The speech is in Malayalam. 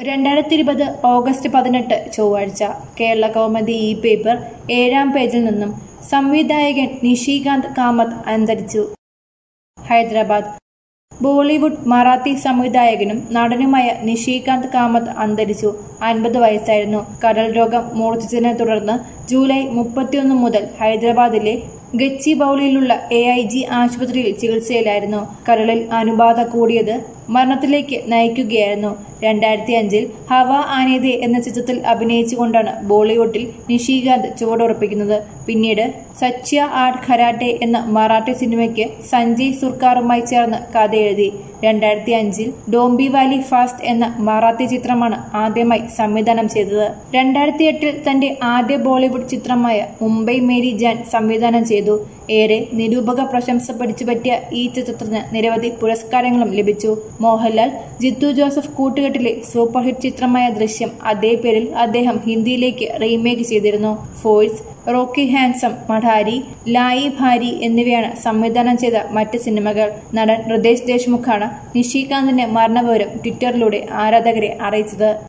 രണ്ടായിരത്തി ഇരുപത് ഓഗസ്റ്റ് പതിനെട്ട് ചൊവ്വാഴ്ച കേരള കൗമുദി ഈ പേപ്പർ ഏഴാം പേജിൽ നിന്നും സംവിധായകൻ നിഷികാന്ത് കാമത്ത് അന്തരിച്ചു ഹൈദരാബാദ് ബോളിവുഡ് മറാത്തി സംവിധായകനും നടനുമായ നിഷികാന്ത് കാമത്ത് അന്തരിച്ചു അൻപത് വയസ്സായിരുന്നു കരൾ രോഗം മൂർച്ഛിച്ചതിനെ തുടർന്ന് ജൂലൈ മുപ്പത്തിയൊന്ന് മുതൽ ഹൈദരാബാദിലെ ഗച്ചിബൌളിയിലുള്ള എ ഐ ജി ആശുപത്രിയിൽ ചികിത്സയിലായിരുന്നു കരളിൽ അണുബാധ കൂടിയത് മരണത്തിലേക്ക് നയിക്കുകയായിരുന്നു രണ്ടായിരത്തി അഞ്ചിൽ ഹവ ആനേദെ എന്ന ചിത്രത്തിൽ അഭിനയിച്ചുകൊണ്ടാണ് ബോളിവുഡിൽ നിഷികാന്ത് ചുവടുറപ്പിക്കുന്നത് പിന്നീട് സച്യ ആർട്ട് ഖരാട്ടെ എന്ന മറാഠി സിനിമയ്ക്ക് സഞ്ജയ് സുർക്കാറുമായി ചേർന്ന് കഥ എഴുതി രണ്ടായിരത്തി അഞ്ചിൽ ഡോംബി വാലി ഫാസ്റ്റ് എന്ന മറാത്തി ചിത്രമാണ് ആദ്യമായി സംവിധാനം ചെയ്തത് രണ്ടായിരത്തി എട്ടിൽ തന്റെ ആദ്യ ബോളിവുഡ് ചിത്രമായ മുംബൈ മേരി ജാൻ സംവിധാനം ചെയ്തു ഏറെ നിരൂപക പ്രശംസ പിടിച്ചുപറ്റിയ ഈ ചിത്രത്തിന് നിരവധി പുരസ്കാരങ്ങളും ലഭിച്ചു മോഹൻലാൽ ജിത്തു ജോസഫ് കൂട്ടുകെട്ടിലെ സൂപ്പർ ഹിറ്റ് ചിത്രമായ ദൃശ്യം അതേ പേരിൽ അദ്ദേഹം ഹിന്ദിയിലേക്ക് റീമേക്ക് ചെയ്തിരുന്നു Force Rocky Handsome Madaari Lai Bhaari എന്നിവയാണ് സംവിധാനം ചെയ്ത മറ്റ് സിനിമകൾ നടൻ ഹൃദേശ് ദേശ്മുഖാണ് നിഷികാന്തിന്റെ മരണവിവരം ട്വിറ്ററിലൂടെ ആരാധകരെ അറിയിച്ചത്